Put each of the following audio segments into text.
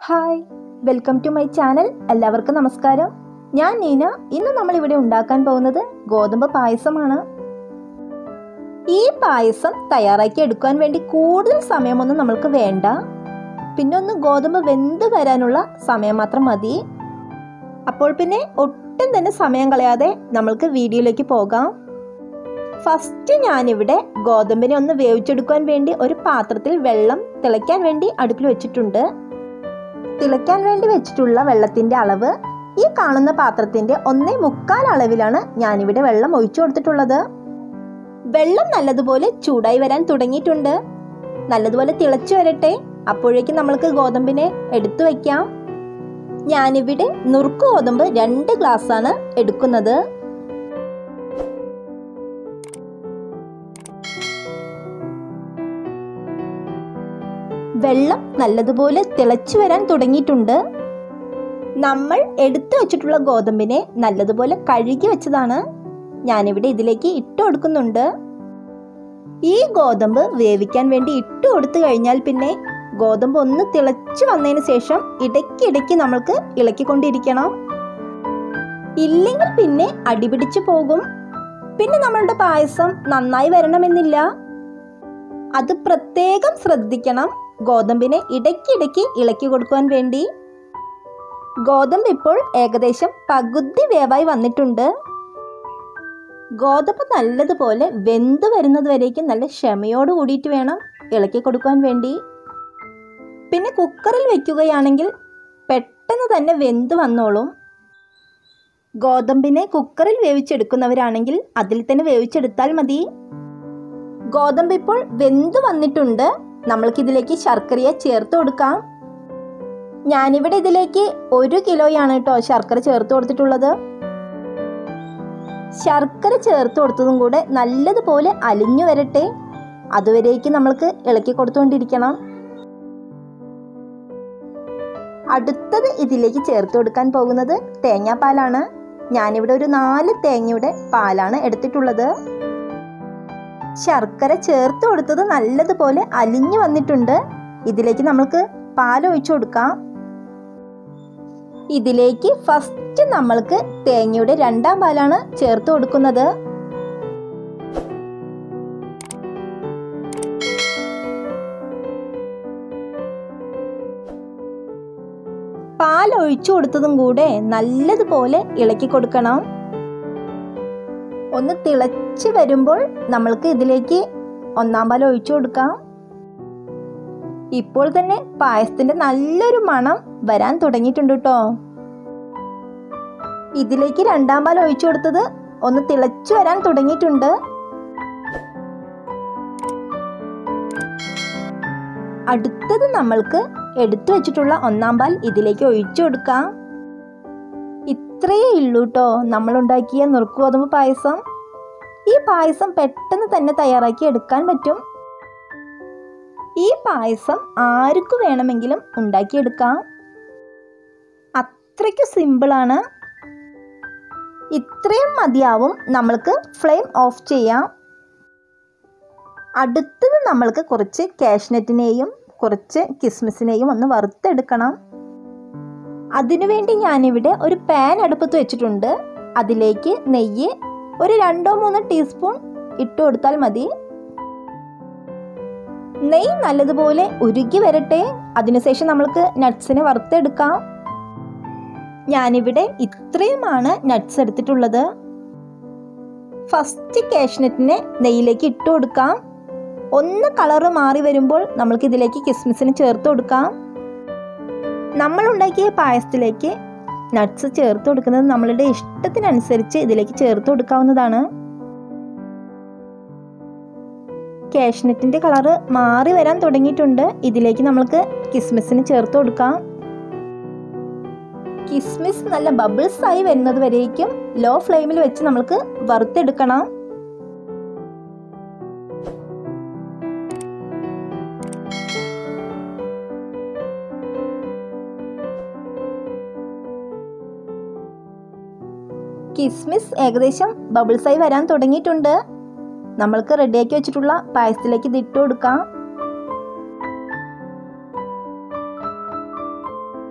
hi welcome to my channel എല്ലാവർക്കും നമസ്കാരം ഞാൻ നീന ഇന്ന് നമ്മൾ ഇവിടെ ഉണ്ടാക്കാൻ പോകുന്നത് ഗോതമ്പ് പായസമാണ് ഈ പായസം തയ്യാറാക്കി എടുക്കാൻ വേണ്ടി കൂടുതൽ സമയമൊന്നും നമ്മൾക്ക് വേണ്ട പിന്നെ ഒന്ന് ഗോതമ്പ് വെന്ത് വരാനുള്ള സമയം മാത്രം മതി അപ്പോൾ പിന്നെ ഒട്ടും തന്നെ സമയം കളയാതെ നമ്മൾക്ക് വീഡിയോയിലേക്ക് പോകാം ഫസ്റ്റ് ഞാനിവിടെ ഗോതമ്പിനെ ഒന്ന് വേവിച്ചെടുക്കാൻ വേണ്ടി ഒരു പാത്രത്തിൽ വെള്ളം തിളയ്ക്കാൻ വേണ്ടി അടുപ്പിൽ വെച്ചിട്ടുണ്ട് തിളയ്ക്കാൻ വേണ്ടി വെച്ചിട്ടുള്ള വെള്ളത്തിന്റെ അളവ് ഈ കാണുന്ന പാത്രത്തിന്റെ ഒന്നേ മുക്കാൽ അളവിലാണ് ഞാനിവിടെ വെള്ളം ഒഴിച്ചു കൊടുത്തിട്ടുള്ളത് വെള്ളം നല്ലതുപോലെ ചൂടായി വരാൻ തുടങ്ങിയിട്ടുണ്ട് നല്ലതുപോലെ തിളച്ചു വരട്ടെ അപ്പോഴേക്കും നമ്മൾക്ക് ഗോതമ്പിനെ എടുത്തു വയ്ക്കാം ഞാനിവിടെ നുറുക്ക് ഗോതമ്പ് രണ്ട് ഗ്ലാസ് ആണ് എടുക്കുന്നത് വെള്ളം നല്ലതുപോലെ തിളച്ചു വരാൻ തുടങ്ങിയിട്ടുണ്ട് നമ്മൾ എടുത്തു വെച്ചിട്ടുള്ള ഗോതമ്പിനെ നല്ലതുപോലെ കഴുകി വെച്ചതാണ് ഞാനിവിടെ ഇതിലേക്ക് ഇട്ട് കൊടുക്കുന്നുണ്ട് ഈ ഗോതമ്പ് വേവിക്കാൻ വേണ്ടി ഇട്ട് കൊടുത്തു കഴിഞ്ഞാൽ പിന്നെ ഗോതമ്പ് ഒന്ന് തിളച്ചു വന്നതിന് ശേഷം ഇടയ്ക്കിടയ്ക്ക് നമ്മൾക്ക് ഇളക്കിക്കൊണ്ടിരിക്കണം ഇല്ലെങ്കിൽ പിന്നെ അടിപിടിച്ചു പോകും പിന്നെ നമ്മളുടെ പായസം നന്നായി വരണമെന്നില്ല അത് പ്രത്യേകം ശ്രദ്ധിക്കണം ഗോതമ്പിനെ ഇടയ്ക്കിടയ്ക്ക് ഇളക്കി കൊടുക്കുവാൻ വേണ്ടി ഗോതമ്പ് ഇപ്പോൾ ഏകദേശം പകുതി വേവായി വന്നിട്ടുണ്ട് ഗോതമ്പ് നല്ലതുപോലെ വെന്ത് വരുന്നത് വരേക്കും നല്ല ക്ഷമയോട് കൂടിയിട്ട് വേണം ഇളക്കി കൊടുക്കുവാൻ വേണ്ടി പിന്നെ കുക്കറിൽ വെക്കുകയാണെങ്കിൽ പെട്ടെന്ന് തന്നെ വെന്ത് വന്നോളും ഗോതമ്പിനെ കുക്കറിൽ വേവിച്ചെടുക്കുന്നവരാണെങ്കിൽ അതിൽ തന്നെ വേവിച്ചെടുത്താൽ മതി ഗോതമ്പ് ഇപ്പോൾ വെന്ത് വന്നിട്ടുണ്ട് നമ്മൾക്ക് ഇതിലേക്ക് ശർക്കരയെ ചേർത്ത് കൊടുക്കാം ഞാനിവിടെ ഇതിലേക്ക് ഒരു കിലോയാണ് കേട്ടോ ശർക്കര ചേർത്ത് കൊടുത്തിട്ടുള്ളത് ശർക്കര ചേർത്ത് കൊടുത്തതും കൂടെ നല്ലതുപോലെ അലിഞ്ഞു വരട്ടെ അതുവരേക്ക് നമ്മൾക്ക് ഇളക്കി കൊടുത്തുകൊണ്ടിരിക്കണം അടുത്തത് ഇതിലേക്ക് ചേർത്ത് കൊടുക്കാൻ പോകുന്നത് തേങ്ങാപ്പാലാണ് ഞാനിവിടെ ഒരു നാല് തേങ്ങയുടെ പാലാണ് എടുത്തിട്ടുള്ളത് ശർക്കര ചേർത്ത് കൊടുത്തത് നല്ലതുപോലെ അലിഞ്ഞു വന്നിട്ടുണ്ട് ഇതിലേക്ക് നമ്മൾക്ക് പാൽ ഒഴിച്ചു കൊടുക്കാം ഇതിലേക്ക് ഫസ്റ്റ് നമ്മൾക്ക് തേങ്ങയുടെ രണ്ടാം പാലാണ് ചേർത്ത് കൊടുക്കുന്നത് പാൽ ഒഴിച്ചു കൊടുത്തതും കൂടെ നല്ലതുപോലെ ഇളക്കി കൊടുക്കണം ഒന്ന് തിളച്ച് വരുമ്പോൾ നമ്മൾക്ക് ഇതിലേക്ക് ഒന്നാം പാൽ ഒഴിച്ചു കൊടുക്കാം ഇപ്പോൾ തന്നെ പായസത്തിന്റെ നല്ലൊരു മണം വരാൻ തുടങ്ങിയിട്ടുണ്ട് കേട്ടോ ഇതിലേക്ക് രണ്ടാം പാൽ ഒഴിച്ചു കൊടുത്തത് ഒന്ന് തിളച്ചു വരാൻ തുടങ്ങിയിട്ടുണ്ട് അടുത്തത് നമ്മൾക്ക് എടുത്തു വെച്ചിട്ടുള്ള ഒന്നാം പാൽ ഇതിലേക്ക് ഒഴിച്ചു കൊടുക്കാം ഇത്രയേ ഉള്ളൂ കേട്ടോ നമ്മൾ ഉണ്ടാക്കിയ നുറുക്ക് ഗോതമ്പ് പായസം ഈ പായസം പെട്ടെന്ന് തന്നെ തയ്യാറാക്കി എടുക്കാൻ പറ്റും ഈ പായസം ആർക്കു വേണമെങ്കിലും ഉണ്ടാക്കിയെടുക്കാം അത്രയ്ക്ക് സിമ്പിളാണ് ഇത്രയും മതിയാവും നമ്മൾക്ക് ഫ്ലെയിം ഓഫ് ചെയ്യാം അടുത്തത് നമ്മൾക്ക് കുറച്ച് കാഷ്നറ്റിനെയും കുറച്ച് കിസ്മിസിനെയും ഒന്ന് വറുത്തെടുക്കണം അതിനുവേണ്ടി ഞാനിവിടെ ഒരു പാൻ അടുപ്പത്ത് വെച്ചിട്ടുണ്ട് അതിലേക്ക് നെയ്യ് ഒരു രണ്ടോ മൂന്നോ ടീസ്പൂൺ ഇട്ട് കൊടുത്താൽ മതി നെയ്യ് നല്ലതുപോലെ ഉരുകി വരട്ടെ അതിനുശേഷം നമ്മൾക്ക് നട്ട്സിനെ വറുത്തെടുക്കാം ഞാനിവിടെ ഇത്രയുമാണ് നട്ട്സ് എടുത്തിട്ടുള്ളത് ഫസ്റ്റ് കാഷ്നറ്റിനെ നെയ്യിലേക്ക് ഇട്ട് കൊടുക്കാം ഒന്ന് കളറ് മാറി വരുമ്പോൾ നമ്മൾക്ക് ഇതിലേക്ക് കിസ്മിസിന് ചേർത്ത് കൊടുക്കാം നമ്മൾ ഉണ്ടാക്കിയ പായസത്തിലേക്ക് നട്ട്സ് ചേർത്ത് കൊടുക്കുന്നത് നമ്മളുടെ ഇഷ്ടത്തിനനുസരിച്ച് ഇതിലേക്ക് ചേർത്ത് കൊടുക്കാവുന്നതാണ് കാഷ്നറ്റിൻ്റെ കളറ് മാറി വരാൻ തുടങ്ങിയിട്ടുണ്ട് ഇതിലേക്ക് നമ്മൾക്ക് കിസ്മിസിന് ചേർത്ത് കൊടുക്കാം കിസ്മിസ് നല്ല ബബിൾസ് ആയി വരുന്നത് വരേക്കും ലോ ഫ്ലെയിമിൽ വെച്ച് നമ്മൾക്ക് വറുത്തെടുക്കണം കിസ്മിസ് ഏകദേശം ബബിൾസായി വരാൻ തുടങ്ങിയിട്ടുണ്ട് നമ്മൾക്ക് റെഡിയാക്കി വെച്ചിട്ടുള്ള പായസത്തിലേക്ക് ഇത് ഇട്ട് കൊടുക്കാം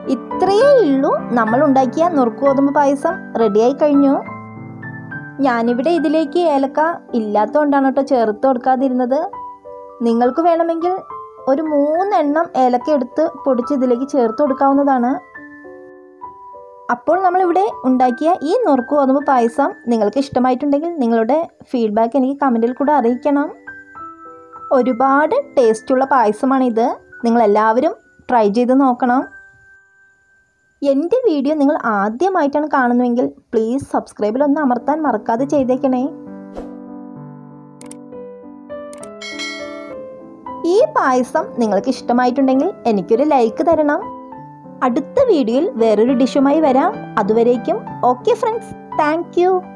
ഇത്രയേ ഉള്ളൂ നമ്മൾ ഉണ്ടാക്കിയ നുറുക്കുഗോതമ്പ് പായസം റെഡിയായി കഴിഞ്ഞു ഞാനിവിടെ ഇതിലേക്ക് ഏലക്ക ഇല്ലാത്തതുകൊണ്ടാണ് കേട്ടോ ചേർത്ത് കൊടുക്കാതിരുന്നത് നിങ്ങൾക്ക് വേണമെങ്കിൽ ഒരു മൂന്നെണ്ണം ഏലക്ക എടുത്ത് പൊടിച്ച് ഇതിലേക്ക് ചേർത്ത് കൊടുക്കാവുന്നതാണ് അപ്പോൾ നമ്മളിവിടെ ഉണ്ടാക്കിയ ഈ നുറുക്ക് ഗോതമ്പ് പായസം നിങ്ങൾക്ക് ഇഷ്ടമായിട്ടുണ്ടെങ്കിൽ നിങ്ങളുടെ ഫീഡ്ബാക്ക് എനിക്ക് കമൻറ്റിൽ കൂടെ അറിയിക്കണം ഒരുപാട് ടേസ്റ്റുള്ള പായസമാണിത് നിങ്ങളെല്ലാവരും ട്രൈ ചെയ്ത് നോക്കണം എൻ്റെ വീഡിയോ നിങ്ങൾ ആദ്യമായിട്ടാണ് കാണുന്നതെങ്കിൽ പ്ലീസ് സബ്സ്ക്രൈബിൽ ഒന്ന് അമർത്താൻ മറക്കാതെ ചെയ്തേക്കണേ ഈ പായസം നിങ്ങൾക്ക് ഇഷ്ടമായിട്ടുണ്ടെങ്കിൽ എനിക്കൊരു ലൈക്ക് തരണം അടുത്ത വീഡിയോയിൽ വേറൊരു ഡിഷുമായി വരാം അതുവരേക്കും ഓക്കെ ഫ്രണ്ട്സ് താങ്ക്